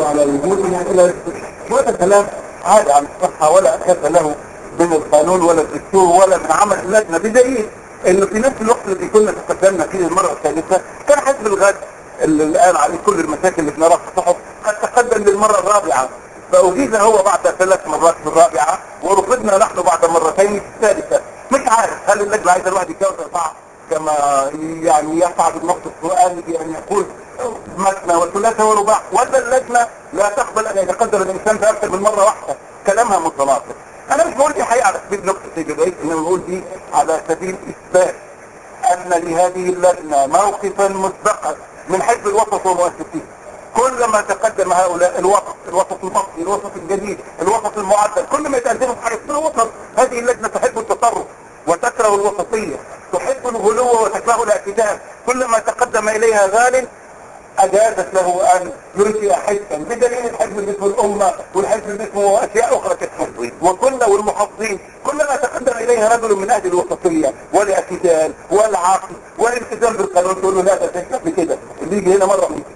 يحرصوا على وجودنا الى وهذا كلام عادي عن الصحة ولا أساس له من القانون ولا الدستور ولا من عمل اللجنة بدليل انه في نفس الوقت الذي كنا تقدمنا فيه المرة الثالثة كان حزب الغد اللي الان عليه كل المشاكل اللي بنراها في الصحف قد تقدم للمرة الرابعة فأجيز هو بعد ثلاث مرات في الرابعة ورفضنا نحن بعد مرتين في الثالثة مش عارف هل اللجنة عايزة الواحد يتجاوز أربعة كما يعني يصعد النقط السؤال بأن يقول مثنى وثلاثة ورباع ولا اللجنة لا تقبل أن يتقدم الإنسان في أكثر من مرة واحدة كلامها متناقض أنا مش بقول دي حقيقة على سبيل نقطة سيد الرئيس إنما بقول دي على سبيل إثبات أن لهذه اللجنة موقفا مسبقا من حزب الوسط ومؤسسيه كلما تقدم هؤلاء الوسط الوسط المصري الوسط الجديد الوسط المعدل كل ما يتقدموا في حاجة الوسط هذه اللجنة تحب التطرف وتكره الوسطية تحب الغلو وتكره الاعتدال كلما تقدم إليها غال أجازت له أن ينشئ حزبا بدليل الحزب اللي اسمه الأمة والحزب اللي اسمه أشياء أخرى كالتنظيم وكل والمحافظين كلما تقدم إليها رجل من أهل الوسطية والاعتدال والعقل والالتزام بالقانون تقول له لا ده تكتب كده اللي يجي هنا مرة من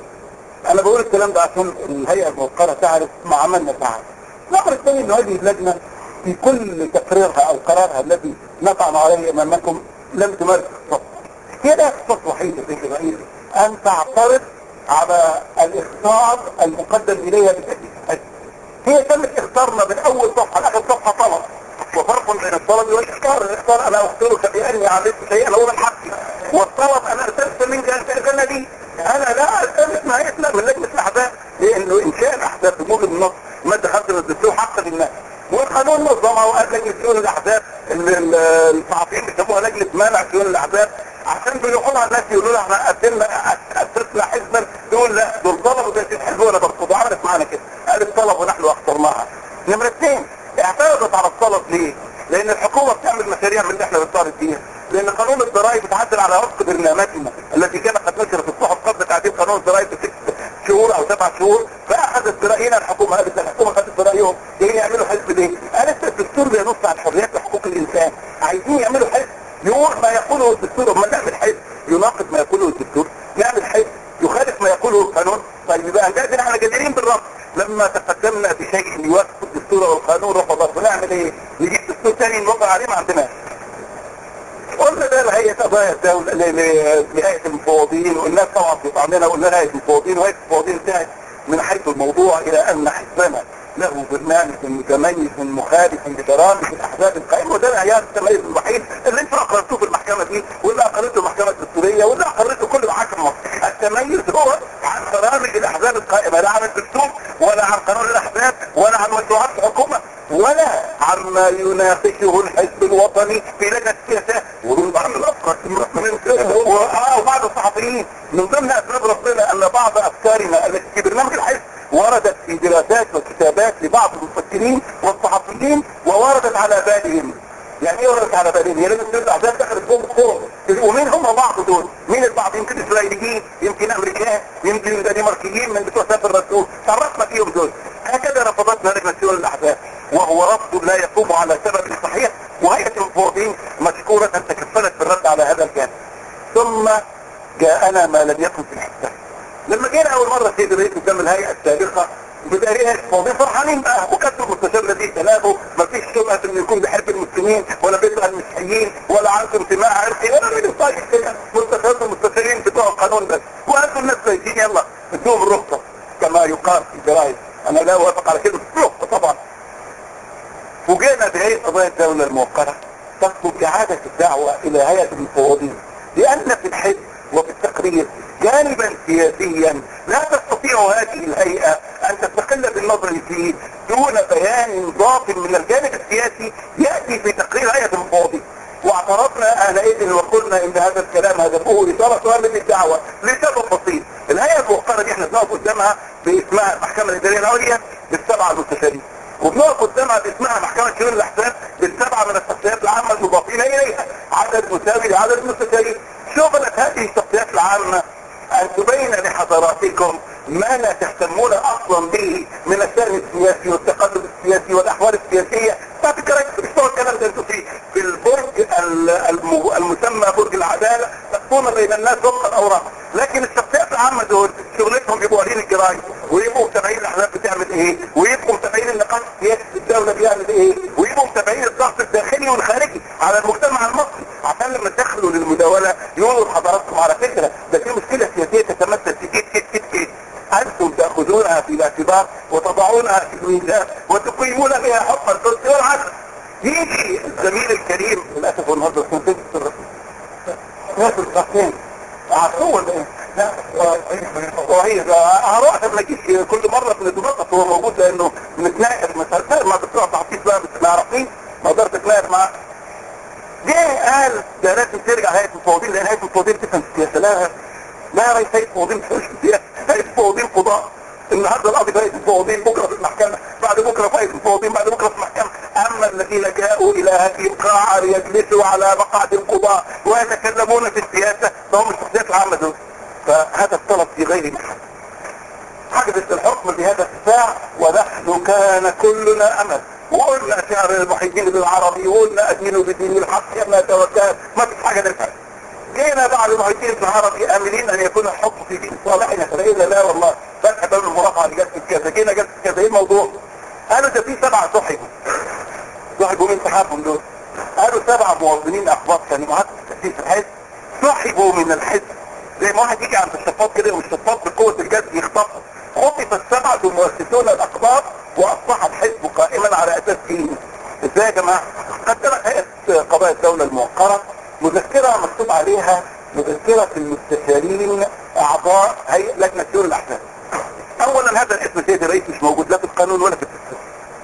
أنا بقول الكلام ده عشان الهيئة الموقرة تعرف ما عملنا فعل الأمر الثاني أن هذه اللجنة في كل تقريرها أو قرارها الذي نطعن عليه أمامكم لم تمارس اختصاص هي لا اختصاص وحيد يا سيدي الرئيس أن تعترض على الإخطار المقدم إليها بالتأكيد هي تمت اختارنا من أول صفحة لآخر صفحة طلب وفرق بين الطلب والإختار الإختار أنا أختارك بأني عملت شيئا هو من حقي والطلب أنا أرسلت منك أن تأذن لي أنا لا ألتمس ما يطلب من لجنة الأحزاب لأنه إنشاء الأحزاب في موجب النص مادة 5 من الدستور حق للناس والقانون نظمها وقال لجنة شؤون الأحزاب الصحفيين بيسموها لجنة مانع شؤون الأحزاب عشان بيروحوا لها الناس يقولوا لها احنا قدمنا اسسنا حزبا تقول لا دول طلبوا ده حزب ولا برفضوا عملت معانا كده قالت طلب ونحن اخترناها نمرة اثنين اعترضت على الطلب ليه؟ لان الحكومة بتعمل مشاريع من اللي احنا بنطالب بيها لان قانون الضرائب بتعدل على وفق برنامجنا التي كانت قد نشرت في الصحف قبل تعديل قانون الضرائب بست شهور او سبع شهور فاخذت براينا الحكومه قالت الحكومه خدت برايهم جايين يعملوا حزب ليه؟ قالت الدستور بينص على الحريات وحقوق الانسان عايزين يعملوا حزب يقول ما يقوله الدستور اما نعمل حزب يناقض ما يقوله الدستور نعمل حزب يخالف ما يقوله القانون طيب يبقى هنجازل احنا جادرين بالرفض لما تقدمنا بشيء يوافق الدستور والقانون رفض نعمل ايه نجيب دستور ثاني نوقع عليه ما عندناش قلنا ده لهيئة قضايا الدولة لهيئة المفوضين والناس طبعا في طعننا قلنا لهيئة المفوضين وهيئة المفوضين انتهت من حيث الموضوع الى ان حزبنا له برنامج متميز مخالف لبرامج الاحزاب القائمه وده معيار التميز الوحيد اللي انتوا اقررتوه في المحكمه دي واللي اقررته المحكمه الدستوريه واللي اقررته كل محاكم مصر التميز هو عن برامج الاحزاب القائمه لا عن الدستور ولا عن قانون الاحزاب ولا عن مشروعات الحكومه ولا عما يناقشه الحزب الوطني في لجنه السياسات ومن بعض الافكار وبعض الصحفيين من ضمن اسباب ربنا ان بعض افكارنا التي في برنامج الحزب وردت في دراسات وكتابات لبعض المفكرين والصحفيين ووردت على بالهم يعني ايه وردت على بالهم هي لازم ترجع احزاب دخلت جوه الكوره ومين هم بعض دول مين البعض يمكن اسرائيليين يمكن امريكان يمكن دنماركيين من بتوع سفر الرسول تعرفنا فيهم دول هكذا رفضتنا لجنه شؤون الاحزاب وهو رفض لا يقوم على سبب صحيح وهيئه المفوضين مشكوره ان تكفلت بالرد على هذا الجانب ثم جاءنا ما لم يكن في الحساب لما جينا اول مرة سيد الرئيس قدام الهيئة السابقة بداريها المفوضين فرحانين بقى وكتبوا المستشار الذي تنابه ما فيش شبهة انه يكون بيحب المسلمين ولا بيكره المسيحيين ولا عنده انتماء عرقي ولا من طيب كده مستشار المستشارين بتوع القانون بس وقالوا الناس كويسين يلا ادوهم الرخصة كما يقال في الجرايد انا لا اوافق على كده الرخصة طبعا فوجئنا بهيئة قضايا الدولة الموقرة تطلب اعادة الدعوة الى هيئة المفوضين لان في الحزب وفي التقرير جانبا سياسيا لا تستطيع هذه الهيئة ان تستقل بالنظر فيه دون بيان ضاف من الجانب السياسي يأتي في تقرير هيئة المفوضين واعترضنا آنئذ وقلنا ان هذا الكلام هدفه إثارة من الدعوة لسبب بسيط الهيئة المؤقرة دي احنا بنقف قدامها باسمها المحكمة الإدارية العليا بالسبعة المستشارين وبنقف قدامها باسمها محكمة شؤون الأحزاب بالسبعة من الشخصيات العامة المضافين إليها عدد مساوي لعدد المستشارين شغلت هذه الشخصيات العامة ان تبين لحضراتكم ما لا تهتمون اصلا به من الشأن السياسي والتقدم السياسي والاحوال السياسية ما فكرة بتوع الكلام ده انتوا فيه في البرج المسمى برج العدالة تكون بين الناس وفق الاوراق لكن الشخصيات العامة دول شغلتهم يبقوا قارين الجرايد ويبقوا ايه ويبقوا متابعين النقاش السياسي في الدولة بيعمل ايه ويبقوا متابعين الضغط الداخلي والخارجي على المجتمع المصري عشان لما تدخلوا للمداولة يقولوا لحضراتكم على فكرة ده في مشكلة سياسية تتمثل في كده كده كده كده انتم تأخذونها في الاعتبار وتضعونها في الميزان وتقيمون بها حق القدس والعدل يجي الزميل الكريم للأسف هو النهارده كنت الرسول ناس الصحفين عارفوه ولا ايه؟ لا وهي هروح ما اجيش كل مره بنتناقش هو موجود لانه بنتناقش مسألة ما بتوع تعطيش بقى ما عارفين ما اقدرش اتناقش معاه جه قال ده لازم ترجع هيئه المفوضين لان هيئه المفوضين تفهم في السياسه لا لا يا ريس هيئه المفوضين مش في السياسه هيئه المفوضين قضاء النهارده القاضي في هيئه المفوضين بكره في المحكمه بعد بكره في هيئه المفوضين بعد بكره في المحكمه اما الذين جاءوا الى هذه القاعه ليجلسوا على مقعد القضاء ويتكلمون في السياسه فهم الشخصيات العامه دول فهذا الطلب في غير محل حدث الحكم بهذا الساعة ونحن كان كلنا امل وقلنا شعر المحيدين بالعربي وقلنا ادينوا بدين الحق يا توكل ما فيش حاجة نفعل جينا بعد المحيدين بالعربي املين ان يكون الحكم في دين صالحنا فلقينا لا والله فتح باب المرافعة لجلسة كذا جينا جلسة كذا ايه الموضوع قالوا ده في سبعة صحبوا صحبوا من سحابهم دول قالوا سبعة موظنين اخبار كانوا معاك في تأسيس الحزب سحبوا من الحزب زي ما واحد يجي عند الشفاط كده والشفاط بقوة الجذب يخطفه خطف السبعة مؤسسون الأقطاب وأصبح الحزب قائما على أساس ديني ازاي يا جماعة قدمت هيئة قضايا الدولة الموقرة مذكرة مكتوب عليها مذكرة المستشارين أعضاء هيئة لجنة شؤون الأحزاب أولا هذا الاسم سيد الرئيس مش موجود لا في القانون ولا في الدستور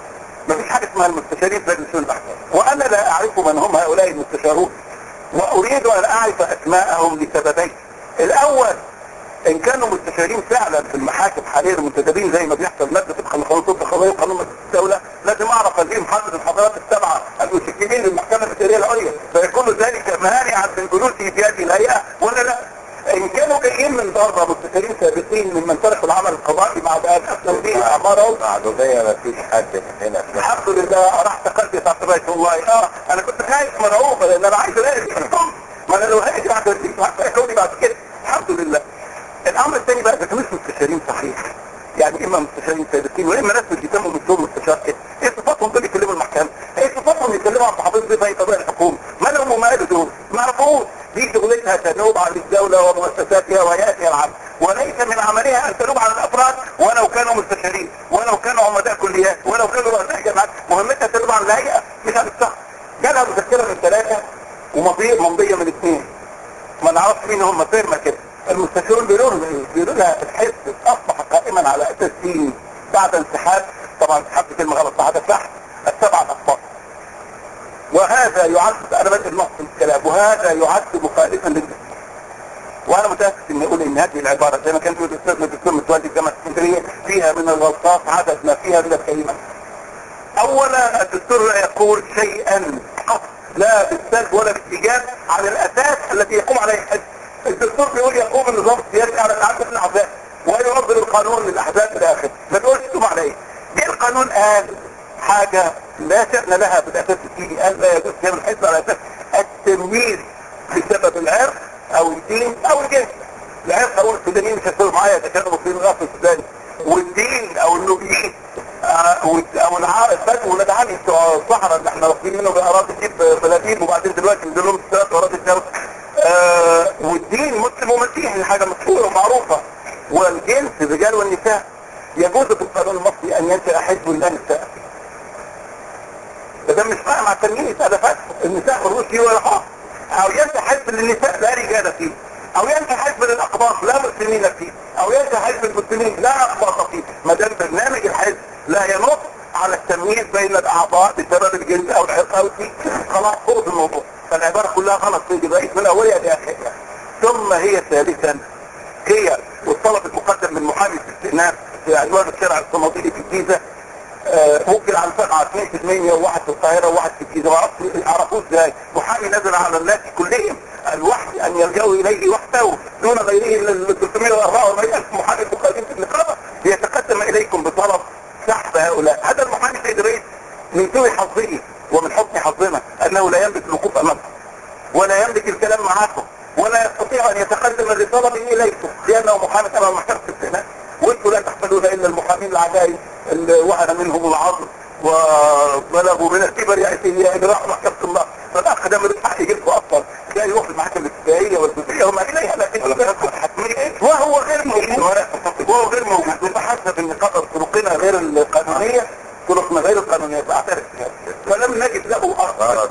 مفيش حاجة اسمها المستشارين في لجنة شؤون الأحزاب وأنا لا أعرف من هم هؤلاء المستشارون وأريد أن أعرف أسماءهم لسببين الأول ان كانوا مستشارين فعلا في المحاكم حاليا المنتدبين زي ما بيحصل ماده في قانون سلطه قضائيه وقانون مجلس الدوله لازم اعرف هذه محاضره الحضارات السبعه المشكلين للمحكمه الاداريه العليا فيكون ذلك مانعا من جلوسه في هذه الهيئه ولا لا؟ ان كانوا جايين من بره مستشارين سابقين ممن تركوا العمل القضائي بعد ان افنوا به اعمارهم معدودية ما فيش حد هنا في الحمد لله راح تقلت تحت بيت الله اه انا كنت خايف مرعوبه لان انا عايز الاقي ما انا لو هاجي بعد هيكوني بعد كده الحمد لله الامر الثاني بقى ده مش مستشارين صحيح يعني اما مستشارين سابقين واما ناس مش بيسموا نفسهم مستشار كده ايه صفاتهم دول يكلموا المحكمه ايه صفاتهم يتكلموا عن صحابين دي في قضايا الحكومه ما لهم وما قالوا دول ما عرفوش دي شغلتها تنوب على الدوله ومؤسساتها وهيئاتها العامه وليس من عملها ان تنوب على الافراد ولو كانوا مستشارين ولو كانوا عمداء كليات ولو كانوا رؤساء جامعات مهمتها تنوب على الهيئه مش على الشخص جالها مذكره من ثلاثه ومضيه ممضيه من اثنين ما نعرفش مين هم فيرما كده المستشارون بيقولوا بيقولوا لها الحزب اصبح قائما على اساس ديني بعد انسحاب طبعا انسحاب كلمه غلط بعد فحص السبعه الاخبار وهذا يعد انا بدي النص من الكلام وهذا يعد مخالفا للدستور وانا متاسف اني اقول ان هذه العباره زي ما كان بيقول الاستاذ الدكتور متولي الجامعه الاسكندريه فيها من الغلطات عدد ما فيها من الكلمات اولا الدستور لا يقول شيئا قط لا بالسلب ولا بالايجاب على الاساس الذي يقوم عليه الحزب الدستور بيقول يقوم النظام السياسي على تعدد الاحزاب وينظم القانون للاحزاب الى اخره ما تقولش تقوم على ايه جه القانون قال حاجة لا شأن لها بالاساس الديني قال لا يجوز قيام الحزب على اساس التمييز بسبب العرق او الدين او الجنس العرق او السودانيين مش هتقول معايا ده كانوا مسلمين غير السوداني والدين او النوبيين آه او البدو ولاد عمي بتوع الصحراء اللي احنا واخدين منهم اراضي دي بلاتين وبعدين دلوقتي نزل لهم ثلاث اراضي الجنس آه والدين مسلم ومسيحي حاجة مشهورة ومعروفة والجنس الرجال والنساء يجوز في القانون المصري ان ينشأ حزب لا نساء ده مش فاهم على التمييز هذا فتح النساء ملوش فيه ولا حق او ينشأ حزب للنساء لا رجال فيه او ينشأ حزب للاقباط لا مسلمين فيه او ينشأ حزب المسلمين لا اقباط فيه ما دام برنامج الحزب لا ينص على التمييز بين الاعضاء بسبب الجنس او العرق او الدين خلاص فوق الموضوع فالعبارة كلها غلط في الرئيس من اولها لاخرها ثم هي ثالثا هي والطلب المقدم من محامي الاستئناف في عنوان الشارع الصناديقي في الجيزة آه ممكن عن سبعة اثنين في المية وواحد في القاهرة وواحد في الجيزة ما عرفوش ازاي محامي نزل على الناس كلهم الوحي ان يلجأوا اليه وحده دون غيره ال 344 الف محامي مخالفين في النقابة ليتقدم اليكم بطلب سحب هؤلاء هذا المحامي سيد الرئيس من سوء حظه ومن حسن حظنا انه لا يملك الوقوف امامكم ولا يملك الكلام معاكم ولا يستطيع ان يتقدم الرسالة اليكم لانه محامي امام محكمة الاستئناف وانتم لا تحملون الا المحامين العجائز اللي وهن منهم العظم وبلغوا من الكبر يأتي إجراء محكمة الله فالأخ ده من الحق يجيب له أصلا تلاقي يروح المحاكم الابتدائية والجزئية وما إليها لكن وهو غير موجود وهو غير موجود وبحسب ان قدر طرقنا غير القانونية طرقنا غير القانونية فاعترف بها فلم نجد له أصلا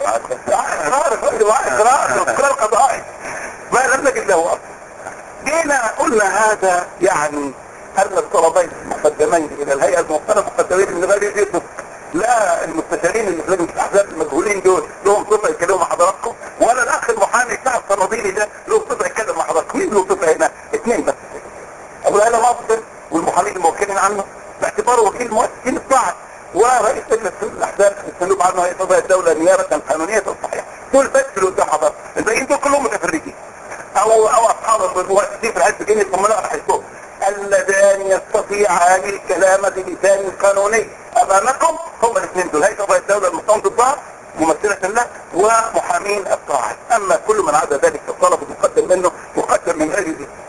إقرار إقرار قضائي ما لم نجد له أصلا جينا قلنا هذا يعني أن الطلبين المقدمين إلى الهيئة الموقرة مقدمين من غير يدرك لا المستشارين اللي في لجنة الأحزاب المجهولين دول لهم صفة يتكلموا مع حضراتكم ولا الأخ المحامي بتاع الصناديلي ده له صفة يتكلم مع حضراتكم مين له صفة هنا؟ اثنين بس أبو الهلا مصر والمحامين الموكلين عنه باعتباره وكيل مؤسسين الطاعة ورئيس لجنة الأحزاب السلوك عنه هيئة قضاء الدولة نيابة قانونية صحيحة دول بس اللي قدام حضرتك الباقيين دول كلهم متفرجين أو أو أصحاب المؤسسين في الحزب الديني ثم لا حزبهم اللذان يستطيعان الكلام بلسان قانوني امامكم هم الاثنين دول هيئه قضاء الدوله المقام ضدها ممثلة له ومحامين الطاعات اما كل من عدا ذلك الطلب المقدم منه مقدم من غير ذلك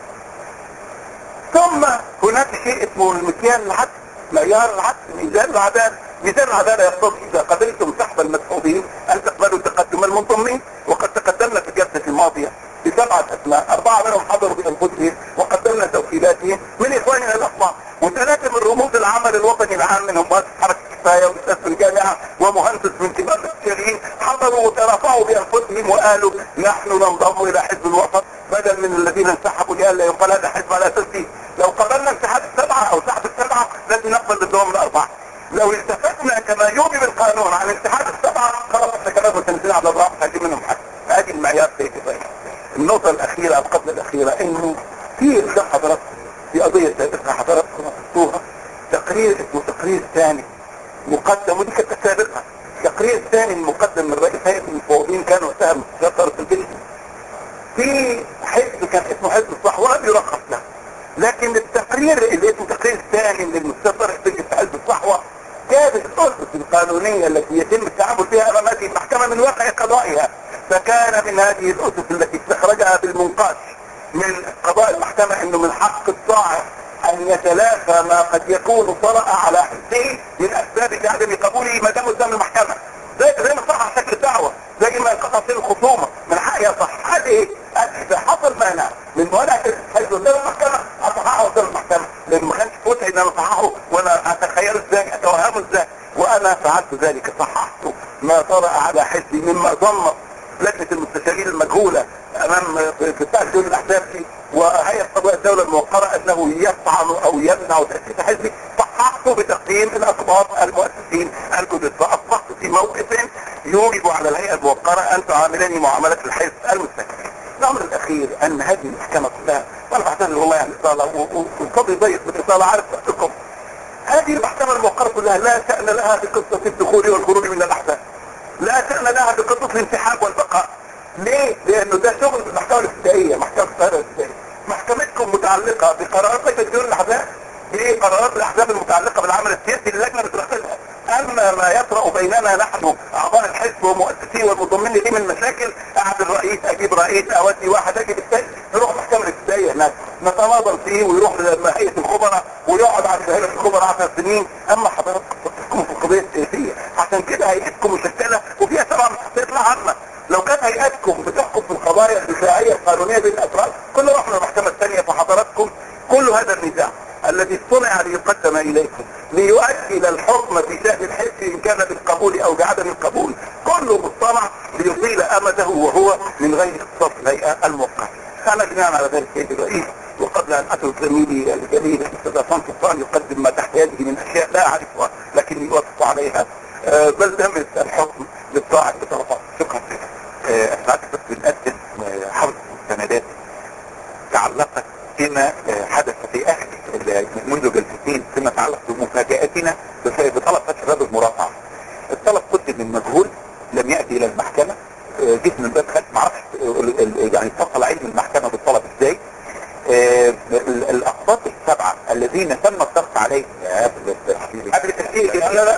ثم هناك شيء اسمه المكيال العدل معيار العدل ميزان العدالة ميزان العدالة يقتضي اذا قبلتم سحب المسحوبين ان تقبلوا تقدم المنضمين وقد تقدمنا في الجلسة الماضية بسبعة اسماء اربعة منهم حضروا بانفسهم وقدمنا توكيلاتهم من اخواننا الاخوان وثلاثة من رموز العمل الوطني العام منهم مؤسس حركة كفاية واستاذ في الجامعة ومهندس من كبار المستشارين حضروا وترفعوا بانفسهم وقالوا نحن ننضم الى حزب الوطن بدل من الذين انسحبوا لئلا يقال هذا حزب على اساس دين لو قبلنا انسحاب السبعة او سحب السبعة لازم نقبل الدوام الاربعة لو التفتنا كما يوجب القانون عن انسحاب السبعة خلاص احنا كمان متنزلين على الرابع هجيب منهم حاجة هذه المعيار في كفاية النقطة الأخيرة أو قبل الأخيرة إنه في إرجاع حضراتكم في قضية سابقة حضراتكم وصفتوها تقرير اسمه تقرير ثاني مقدم ودي كانت سابقة تقرير ثاني مقدم من رئيس هيئة المفوضين كان وقتها مستشار في البلد في حزب كان اسمه حزب الصحوة يرخص له لكن التقرير اللي اسمه تقرير ثاني للمستشار في حزب الصحوة كانت الأسس القانونية التي يتم التعامل فيها أمام هذه المحكمة من واقع قضائها فكان من هذه الأسس التي استخرجها بالمنقاش من قضاء المحكمة أنه من حق الطاعة أن يتلافى ما قد يكون طرأ على حسه من أسباب عدم قبوله ما دام قدام المحكمة زي زي ما صح على شكل الدعوة زي ما انقطع فيه الخصومة من حق يصح هذه ايه؟ إذا حصل مانع من موانع حيث قدام المحكمة أصححه قدام المحكمة لأن ما كانش فوتها إن أنا أصححه وأنا أتخيله إزاي أتوهمه إزاي وأنا فعلت ذلك صححت ما طرأ على حسي مما ظن لجنة المستشارين المجهولة امام في بتاع دول الاحزاب دي وهيئة قضاء الدولة الموقرة انه يطعن او يمنع تأسيس حزبي صححته بتقديم الاخبار المؤسسين الجدد فاصبحت في موقف يوجب على الهيئة الموقرة ان تعاملني معاملة الحزب المستقل الامر الاخير ان هذه المحكمة كلها وانا بعتذر والله عن الاطالة والفضل ضيق بالاطالة عارف تحتكم هذه المحكمة الموقرة كلها لا شأن لها بقصة الدخول والخروج من الاحزاب لا شأن لها بقصة الانسحاب والبقاء ليه؟ لانه ده شغل المحكمة الابتدائية محكمة القاهرة الابتدائية محكمتكم متعلقة بقرارات لجنة ديون الاحزاب ايه قرارات الاحزاب المتعلقة بالعمل السياسي اللي اللجنة بترتبها اما ما يطرأ بيننا نحن اعضاء الحزب ومؤسسيه والمضمين ليه من مشاكل اعد الرئيس اجيب رئيس اودي واحد اجيب الثاني نروح محكمة الابتدائية هناك نتناظر فيه ويروح هيئة الخبراء ويقعد على هيئة الخبراء 10 سنين اما حضراتكم تحكموا في القضية السياسية عشان كده هيئتكم مشكلة وفيها طبعا تطلع عامة لو كانت هيئتكم بتحكم في القضايا الدفاعية القانونية بين الأفراد كل رحنا المحكمة الثانية فحضراتكم كل هذا النزاع الذي صنع ليقدم إليكم ليؤجل الحكم في شأن الحزب إن كان بالقبول أو بعدم القبول كله مصطنع ليطيل أمده وهو من غير اختصاص الهيئة الموقعة أنا بناء على ذلك سيد الرئيس وقبل أن أترك زميلي الجليل الأستاذ عصام سلطان يقدم ما تحت يده من أشياء لا أعرفها لكني يوافق عليها أه بل دمت الحكم للطاعة بطرفات شكرا لك اسمعك بس بنقدم حرص مستندات تعلقت فيما حدث في اخر منذ جلستين فيما يتعلق بمفاجاتنا بطلب فتح باب المرافعه. الطلب قدم من مجهول لم ياتي الى المحكمه جيت من باب خلف معرفش يعني اتصل علم المحكمه بالطلب ازاي. الاقساط السبعه الذين تم الضغط عليهم قبل التسجيل لا لا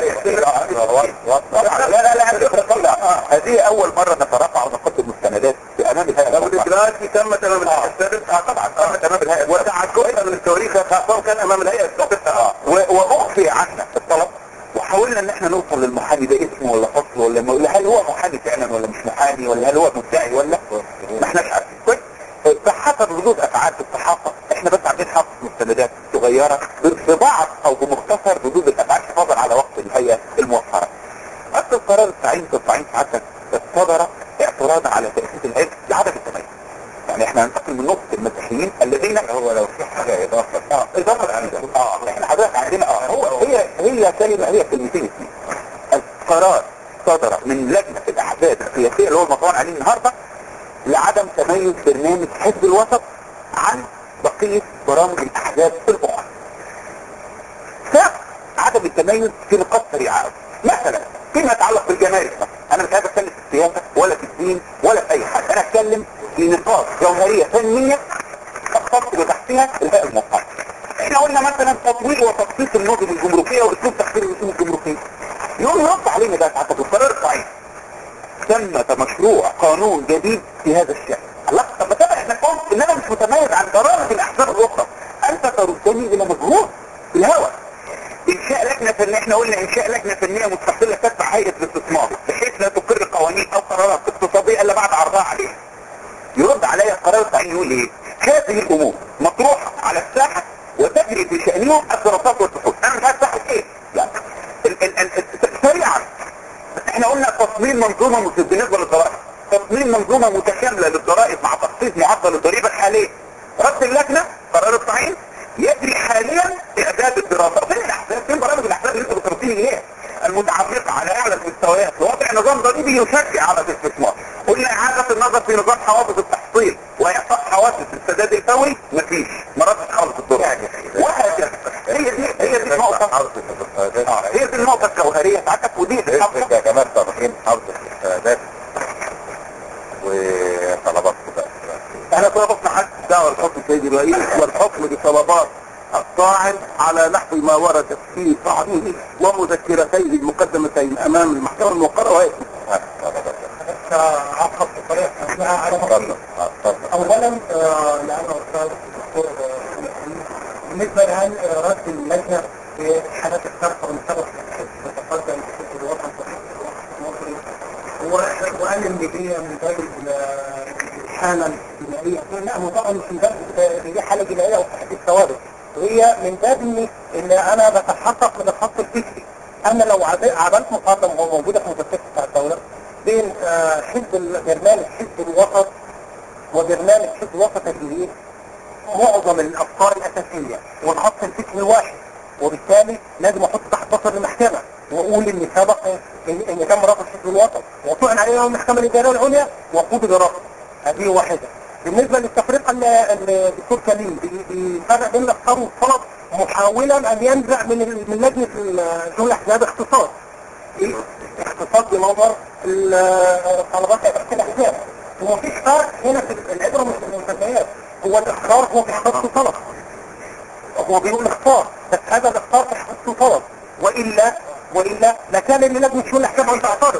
لا لا لا هذه اول مرة نترفع ونقدم مستندات في امام الهيئة لو الاجراءات تم امام الهيئة السابقة اه طبعا تم امام الهيئة وتعجبنا من التواريخ خاصة كان امام الهيئة السابقة واخفي عنا الطلب وحاولنا ان احنا نوصل للمحامي ده اسمه ولا فصل ولا ما هل هو محامي فعلا ولا مش محامي ولا هل هو مدعي ولا ما احناش عارفين كويس فحسب ردود افعال في الصحافه احنا بس عاملين حفظ مستندات صغيره ببعض او بمختصر ردود الافعال حفاظا على وقت الهيئه الموفره. اصل القرار التعيين في التعيين سعادتك صدر اعتراضا على تاسيس العلم لعدم التميز. يعني احنا هننتقل من نقطه المسيحيين الذين هو لو في حاجة اضافة اه اضافه عندنا اه احنا حضرتك عندنا اه هو هي هي كلمه هي كلمتين اثنين القرار صدر من لجنه الاحزاب السياسيه اللي هو المطلوب عليه النهارده لعدم تميز برنامج حزب الوسط عن بقيه برامج الاحزاب الاخرى. عدم التميز في نقاط سريعه مثلا فيما يتعلق بالجمارك مثلا انا مش عايز اتكلم في السياسه ولا في الدين ولا في اي حاجه انا اتكلم في نقاط جوهريه فنيه تختص بتحتها الهيئه الموقعه احنا قلنا مثلا تطوير وتخصيص النظم الجمركيه واسلوب تخطيط الرسوم الجمركيه يقوم يرد علينا ده حتى في القرار الصحيح ثمة مشروع قانون جديد في هذا الشأن الله طب ما كده احنا قلت ان انا مش متميز عن برامج الاحزاب الاخرى انت تردني الى مجهول في الهوى انشاء لجنة فنية احنا قلنا انشاء لجنة فنية مستقلة تتبع هيئة الاستثمار بحيث لا تقر قوانين او قرارات اقتصادية الا بعد عرضها عليها يرد عليا القرار التعيين يقول ايه هذه الامور مطروحة على الساحة وتجري في شأنهم الدراسات والبحوث انا مش عارف ساحة ايه يعني ال ال ال سريعا احنا قلنا تصميم منظومة مت- بالنسبة للضرائب تصميم منظومة متكاملة للضرائب مع تخصيص معدل الضريبة الحالية رد اللجنة قرار التعيين يجري حاليا اعداد الدراسة فين الاحزاب فين برامج الاحزاب اللي انتوا بترسلين اياها المتعلقة على اعلى المستويات لوضع نظام ضريبي يشجع على الاستثمار قلنا اعادة النظر في نظام حوافز التحصيل واعطاء حوافز السداد الفوري مفيش ما ردش خالص الدور وهكذا هي دي هي دي النقطة آه، هي دي النقطة الجوهرية بتاعتك ودي يفرق يا جماعة صالحين حفظ الاستندات وطلباتكم بقى احنا طلبتنا حد دعوة الحكم سيدي الرئيس والحكم بطلبات الطاعن على نحو ما ورد في صحفه ومذكرتيه المقدمتين امام المحكمة الموقرة وهي عقب بطريقة اسمها على اتفضل اه، اتفضل اولا آه، لانه استاذ الدكتور آه، بالنسبه لهل آه، رد اللجنه في حالات الصرف والمسابقه تتقدم في الوطن المصري و- وقال ان دي من باب ال- الحاله الجنائيه لا هو طبعا مش من باب آه، دي حاله جنائيه او تحديد ثوابت وهي من باب ان ان انا بتحقق من الخط الفكري انا لو عد- عملت مقارنه وهو موجوده في مذكره بتاع الدوله بين آه، حزب ال- برنامج حزب الوسط وبرنامج حزب الوسط الجديد معظم الافكار الاساسيه والخط الفكري واحد وبالتالي لازم احط تحت بصر المحكمه واقول ان سبق ان, إن تم رفض حزب الوسط وطعن عليه يوم المحكمه الاداريه العليا وقود برفض هذه واحده بالنسبه للتفرقه اللي اللي الدكتور كريم بي- بيفرق بين الاخطار والطلب محاولا ان ينزع من ال- من لجنه ال- شؤون الاحزاب اختصاص ايه اختصاص بنظر ال- طلبات اداره الاحزاب ومفيش فرق هنا في العبره مش في المسميات هو الاختار هو في حقيقته طلب هو بيقول اختار بس هذا الاختار في حقيقته طلب والا والا لكان اللي لازم شؤون الاحزاب ان تعترض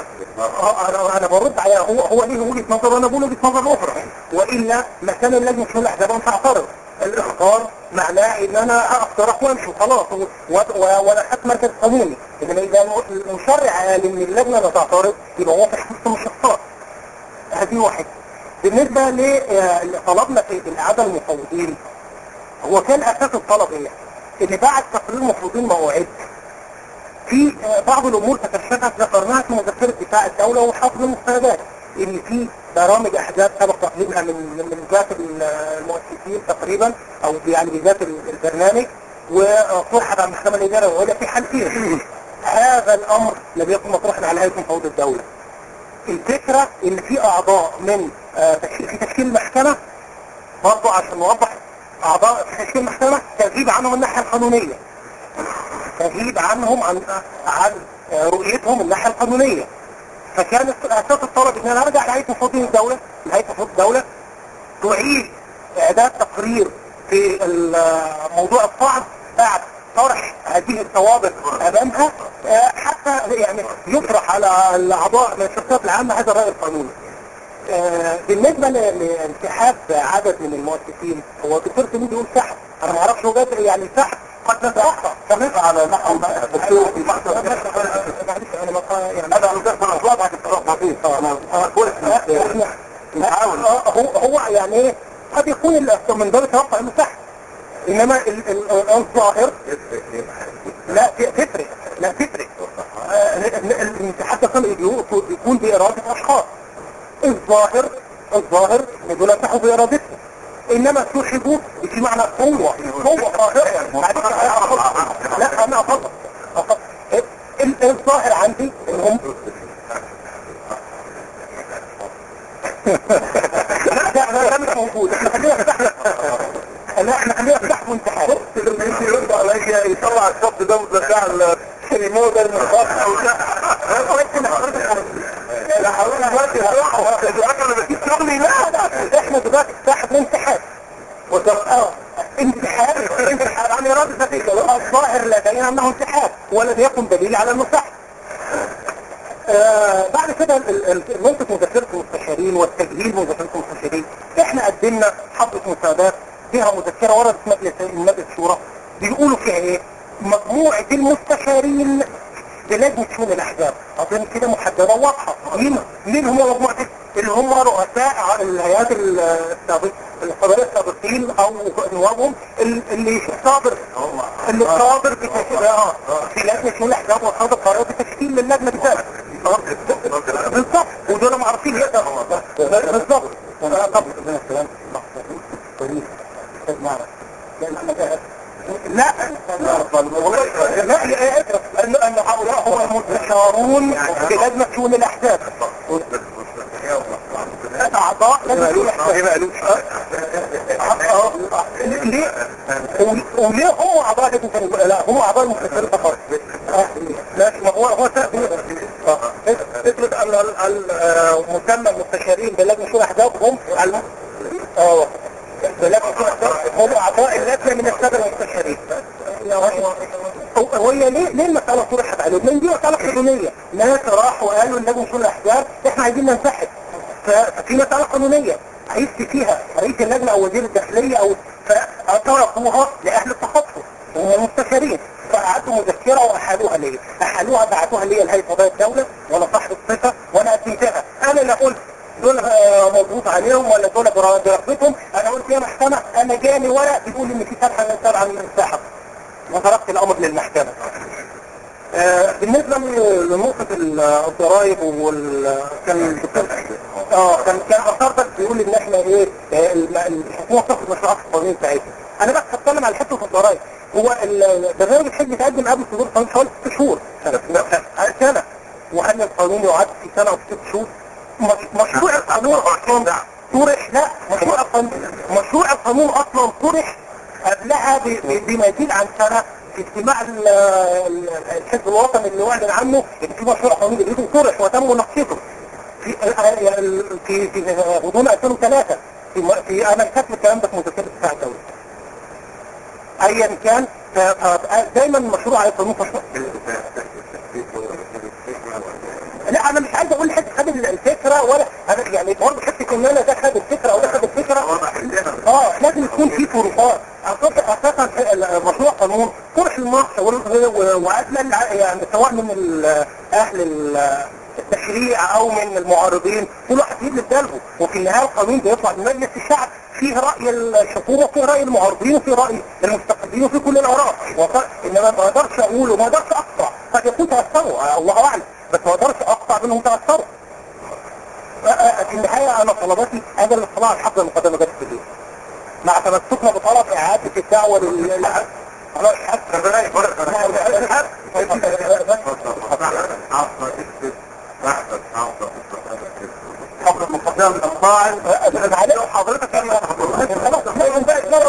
اه انا انا برد على هو هو ليه وجهه نظر وانا بقول وجهه نظر اخرى والا ما كان اللجنه شؤون الاحزاب ان تعترض الاختار معناه ان انا اقترح وامشي وخلاص و- و- ولا حتى مركز قانوني انما اذا المشرع قال ان اللجنه لا تعترض يبقى هو في حقيقته مش اختار هذه واحدة بالنسبة لطلبنا في الإعادة المفوضين هو كان أساس الطلب إيه؟ إن بعد تقرير المفوضين موعد في آه، بعض الأمور تكشفت ذكرناها في مذكرة دفاع الدولة وحفظ المستندات إن في برامج أحزاب سبق تقديمها من من ذات المؤسسين تقريبا أو يعني بذات البرنامج وطرحت على المحكمة الإدارية وهي في حالتين هذا الأمر لم يكن مطروحا على هيئة مفوض الدولة الفكرة ان في اعضاء من آه، تشكيل في تشكيل المحكمة برضو عشان نوضح اعضاء في تشكيل المحكمة تغيب عنهم الناحية القانونية تغيب عنهم عن عن آه، رؤيتهم الناحية القانونية فكان اساس الطلب ان انا ارجع لهيئة مفوضين الدولة لهيئة مفوض الدولة تعيد اعداد تقرير في ال- موضوع الصعد بعد طرح هذه الثوابت امامها آه، حتى يعني يطرح على الاعضاء من الشخصيات العامه هذا الراي القانوني. آه، بالنسبه ل- لانسحاب عدد من المؤسسين هو الدكتور سميد بيقول سحب انا ما اعرفش هو جاب يعني سحب قد نتوقع تمام على نحو ما الدكتور في محضر معلش انا ما قا- يعني هذا على ذلك انا واضح اتصرف بسيط انا انا كويس احنا نحاول آه، هو هو يعني ايه قد يكون ال- من باب توقع المساحه انما ال- ال- الظاهر لا ت- تفرق لا تفرق آه، ال- ال- الاتحاد القومي يكون- يكون بإرادة أشخاص الظاهر الظاهر دول يفتحوا بإرادتهم إنما تشهدوا في معنى قوة قوة قاهرة بعد كده أفضل. لا أنا أفضل أفضل. ال- الظاهر عندي إنهم لا ده ده ده مش موجود احنا خلينا نفتح لا احنا خلينا نفتح وانتحار لما يجي يرد عليك يطلع الشط ده بتاع الريموت المخاط او لا حول دلوقتي هروح الاكل اللي بجيب شغلي لا احنا دلوقتي تحت الانتحار اه انتحار انتحار عن ارادة ذاتية الظاهر لدينا انه انتحار ولم يكن دليل على انه صح آه بعد كده ال- ال- نقطة مذكرة المستشارين والتجهيل مذكرة المستشارين احنا قدمنا حفظة مساعدات فيها مذكرة وردت مجلس مجلس الشورى بيقولوا فيها ايه مجموعة المستشارين بلجنة شؤون الاحزاب اظن كده محددة واضحة مين مين هم مجموعة اللي هم رؤساء الهيئات السابقة القضايا السابقين او نوابهم ال- اللي صابر اللي صابر بتشكيل اه في لجنة شؤون الاحزاب وصادر قرار بتشكيل للجنة بتاعته آه، بالظبط ودول معروفين يقدر بالظبط آه، طب لا لا يا اكرم ان ان هؤلاء هم المستشارون بلجنة شؤون الاحزاب اعضاء لجنة شؤون الاحزاب آه، ليه وليه هم اعضاء لجنة شؤون- لا هم اعضاء المستشارين فقط آه، ماشي ما هو هو تأثير آه، افرض ان ال- ال- آه، مسمى المستشارين بلجنة شؤون الاحزاب هم الم- اه بلجنة شؤون الاحزاب هم اعضاء اللجنة من السادة المستشارين هو هو هي ليه ليه المسألة طرحت عليهم؟ لأن دي مسألة قانونية، ناس راحوا وقالوا لجنة شؤون الأحزاب إحنا عايزين ننسحب. ف- ففي مسألة قانونية هيفتي فيها رئيس اللجنة أو وزير الداخلية أو فتركوها لأهل التخصص وهم مستشارين فأعدوا مذكرة وأحالوها لي أحالوها بعتوها لي لهيئة قضايا الدولة وأنا صاحب الصفة وأنا أديتها أنا لا قلت دول آه، مضغوط عليهم ولا دول برا- برغبتهم أنا قلت يا محكمة أنا جاني ورق بيقول إن في سبعة من سبعة من الساحة وتركت الأمر للمحكمة آه، بالنسبة ل- لنقطة ال- الضرائب وال كان الدكتور اه كان كان أثار بيقول ان احنا ايه آه، الم- الحكومة تاخد مشروعات القانون بتاعتها انا بس هتكلم على حتة الضرائب هو ال- برنامج الحج تقدم قبل صدور القانون حوالي ست شهور سنة آه، سنة وهل القانون يعد في سنة او في ست شهور مش- مشروع القانون اصلا طرح لا مشروع القانون مشروع القانون اصلا طرح قبلها ب- ب- بما يزيد عن سنة في اجتماع ال- ال- الحزب الوطني اللي اعلن عنه ان في مشروع قانون جديد طرح وتم مناقشته في في في غضون 2003 في م- في انا كاتب الكلام ده في مذكره بتاع الدوله ايا كان ف- ف- دايما مشروع على القانون مشروع لا انا مش عايز اقول حد خد الفكره ولا انا يعني برضه حته ان انا ده خد الفكره او ده خد الفكره اه لازم يكون في فروقات اساسا اساسا مشروع قانون طرح المناقشه وادنى يعني سواء من ال- اهل ال- التشريع او من المعارضين كل واحد يجيب للدلبه وفي النهايه القانون بيطلع من مجلس الشعب فيه راي الحكومه وفيه راي المعارضين وفيه راي المستقلين وفيه كل الاراء وق- انما ما اقدرش اقول وما اقدرش اقطع قد يكون تاثروا الله اعلم بس ما اقدرش اقطع منهم تاثروا آه، آه، في النهايه انا طلباتي هذا الاطلاع على الحق المقدمه جت في الليل مع تمسكنا بطلب اعاده الدعوه لل خلاص ربنا يبارك حفظ المقدمة من الطاعن معلش حضرتك يعني خلاص ما ينبغي مرة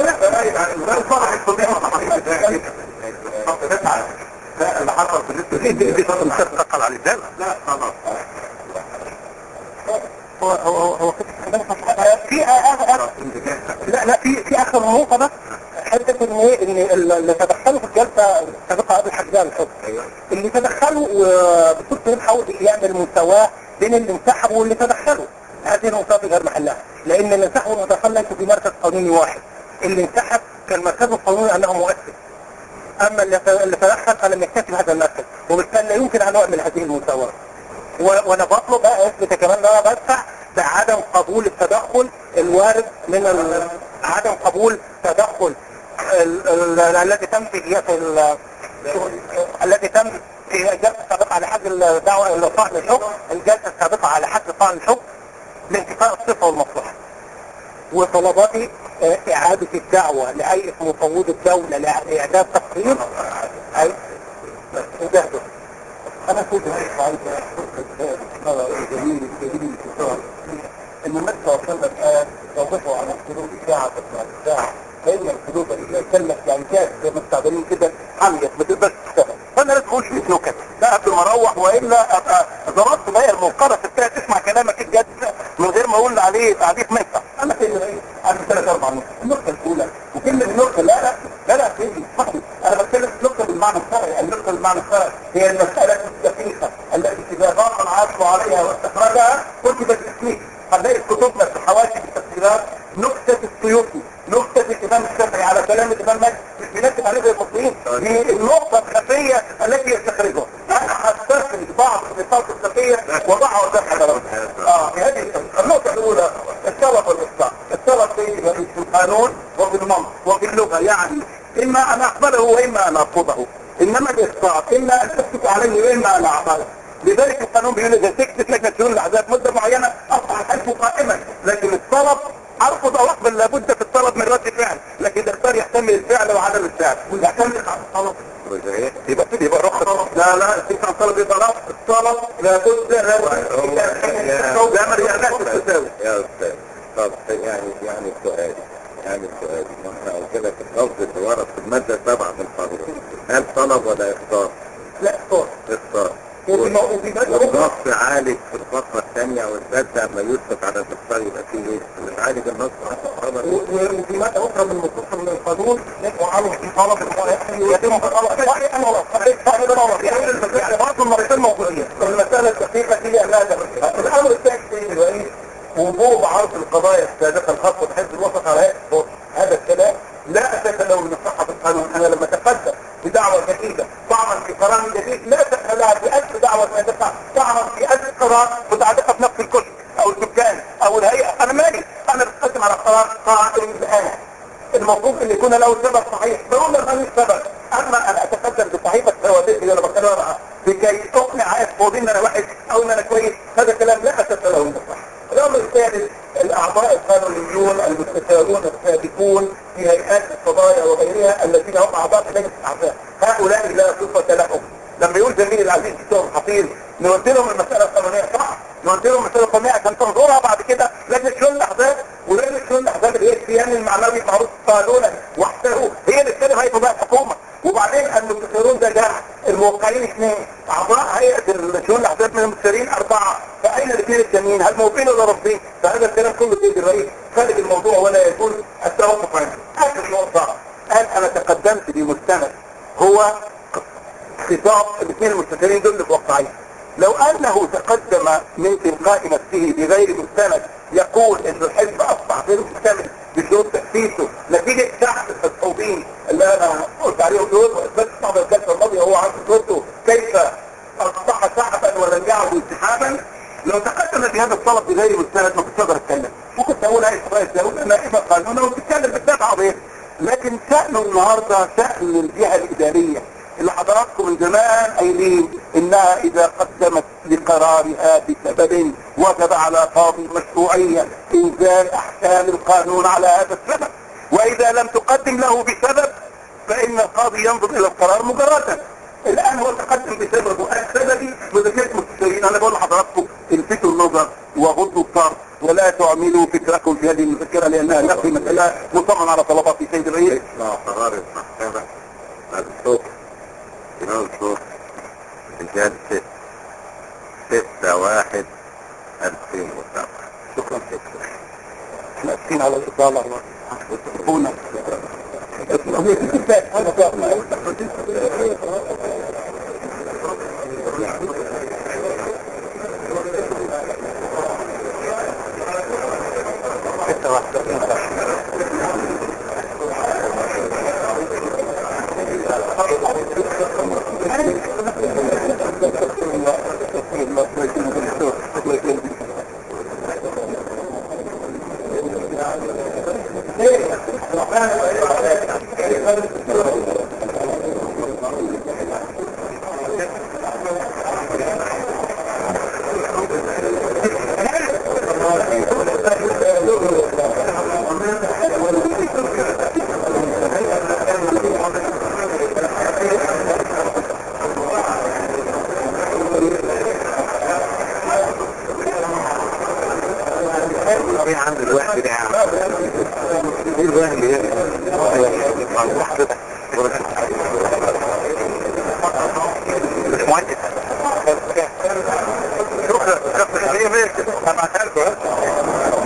اللي حصل بالنسبه دي دي فضل مش تقل على الدولة لا خلاص هو هو هو هو في آخر لا لا في في اخر نقطة بس حته ان ايه ان اللي تدخلوا في الجلسه السابقه قبل حجزان الحكم اللي تدخلوا ودكتور سليم حاول يعمل مساواه بين اللي انسحبوا واللي تدخلوا هذه المساواه في غير محلها لان اللي انسحبوا والمتدخل ليسوا في مركز قانوني واحد اللي انسحب كان مركزه القانوني انه مؤسس اما اللي اللي تدخل فلم يكتسب هذا المركز وبالتالي لا يمكن ان نؤمن هذه المساواه و- وانا بطلب بقى اثبت كمان ان انا بدفع بعدم قبول التدخل الوارد من ال- عدم قبول تدخل ال- ال- الذي تم في في ال- الذي تم في الجلسه السابقه على حد الدعوه لطعن الحكم الجلسه السابقه على حد طعن الحكم لانتفاء الصفه والمصلحه وطلباتي آه، إعادة الدعوة لهيئة مفوض الدولة لإعداد تقرير أي انتهوا انا كنت عايز اقول جميل جميل الكتاب ان النبي صلى الله عليه وسلم قال توقفوا عن القلوب ساعة بعد ساعة فإن القلوب إذا كلت يعني كانت زي ما التعبانين كده حميت ما تقدرش تشتغل فأنا لازم أقول شوية نكت لا قبل ما أروح وإلا أبقى ضربت بقى المنقرة بتاعي تسمع كلامك الجد من غير ما أقول عليه تعليق ما ينفع أنا كلمة إيه؟ أنا ثلاث أربع نكت النكتة الأولى وكلمة نكتة لا لا لا لا كلمة صحيح أنا بتكلم نكتة بالمعنى الشرعي النكتة بالمعنى الشرعي هي المسألة الدقيقة التي إذا ضاق العصر عليها واستخرجها كتبت اسمه هنلاقي في كتبنا في حواشي التفسيرات نكتة السيوطي نكتة الإمام الشافعي على كلام الإمام مالك مش بينكتب عليه زي المصريين دي النقطة الخفية التي يستخرجها أنا هستخرج بعض النقاط الخفية وضعها قدام حضرتك اه في هذه النقطة. النقطة الأولى السبب والإخطاء السبب في في القانون وفي المنطق وفي اللغة يعني إما أن أقبله وإما أن أرفضه إنما الإخطاء إما أن أسكت عليه وإما أن أعمله لذلك القانون بيقول اذا سكتت لجنه شؤون الاحزاب مده معينه اصبح الحلف قائما لكن الطلب ارفض او اقبل لابد في الطلب من رد فعل لكن الاختيار يحتمل الفعل وعدم الفعل يحتمل الطلب يبقى يبقى رخص لا لا الفكره الطلب يبقى رفض الطلب لابد لا ما رجعناش التساوي يا استاذ طب يعني يعني سؤال يعني سؤال ما احنا قلت لك اللفظ اللي ورد في الماده 7 من القانون هل طلب ولا اختار؟ لا اختار اختار وفي مو- وفي ماده اخرى والنص عالج في الفقره الثانيه والثالثه ما يثبت على الاختار يبقى فيه ايه؟ اللي عالج النص على الخبر و- و- وفي ماده اخرى من النصوص من القانون وعلى في طلب يتم طلب صحيح انا ولا صحيح صحيح انا ولا يعني برضه المرتين موجودين المساله الدقيقه دي لانها دقيقة. الامر الثاني سيدي الرئيس وجوب عرض القضايا السابقه الخاصه بحزب الوسط على هيئه الفرص هذا الكلام لا اساس له من الصحه في القانون انا لما اتقدم بدعوه جديده طعنا في قرار جديد لا اساس لها بألف دعوه سابقه طعنا في ألف قرار متعلقه بنفس الكشك او الدكان او الهيئه انا مالي انا بتقدم على قرار قائم الان المفروض ان يكون له سبب صحيح بقول لك ماليش سبب اما ان اتقدم بصحيفه ثوابت اللي انا بكررها لكي اقنع اخوضي ان انا وحش او ان انا كويس هذا كلام لا اساس له من الصحه الامر الثالث الاعضاء القانونيون المستشارون السابقون في هيئات القضايا وغيرها الذين هم اعضاء في لجنه الاعضاء هؤلاء لا صفه لهم لما يقول زميلي العزيز دكتور حفيظ نودي لهم المساله القانونيه صح نودي لهم المساله القانونيه عشان تنظرها بعد كده لجنه شؤون الاحزاب ولجنه شؤون الاحزاب اللي هي الكيان المعنوي معروف قانونا وحده هي اللي تتكلم هيئه قضاء الحكومه وبعدين المستشارون ده جمع الموقعين اثنين اعضاء هيئه شؤون الاحزاب من المستشارين اربعه فاين الاثنين التانيين هل موافقين ولا رافضين فهذا الكلام كله سيد الرئيس خارج الموضوع ولا يجوز التوقف عنه اخر نقطه قال انا تقدمت بمستند هو خطاب الاثنين المستشارين دول اللي موقعين لو انه تقدم من تلقاء نفسه بغير مستند يقول ان الحزب اصبح غير مكتمل بشروط تاسيسه نتيجه شعب المسؤولين اللي انا قلت عليهم دول واثبات صعب الجلسه الماضيه هو عن صورته كيف اصبح شعبا ولم يعد انسحابا لو تقدم بهذا الطلب بغير مستند ما كنتش اقدر اتكلم وكنت اقول هاي قضايا الدوله نائبه قانونا وبتتكلم بالدفع غير لكن شأنه النهارده شأن الجهه الاداريه اللي حضراتكم من زمان قايلين انها اذا قدمت لقرارها بسبب وجب على قاضي مشروعية انزال احكام القانون على هذا السبب واذا لم تقدم له بسبب فان القاضي ينظر الى القرار مجردا الان هو تقدم بسبب السبب مذكرة مستشارين انا بقول لحضراتكم الفتوا النظر وغضوا الطرف ولا تعملوا فكركم في هذه المذكرة لانها نقي مسألة مصمم على طلبات سيد الرئيس اسمع قرار المحكمة الصبح يوم الصبح الجلسة ستة واحد ألفين وسبعة شكرا شكرا احنا اسفين على الاطالة وتحبونا ستة واحد ايه عند الواحد ده يا عم ايه الواحد ده عند حضرتك مش مهندس شكرا شكرا هي ماشي هبعتها لكم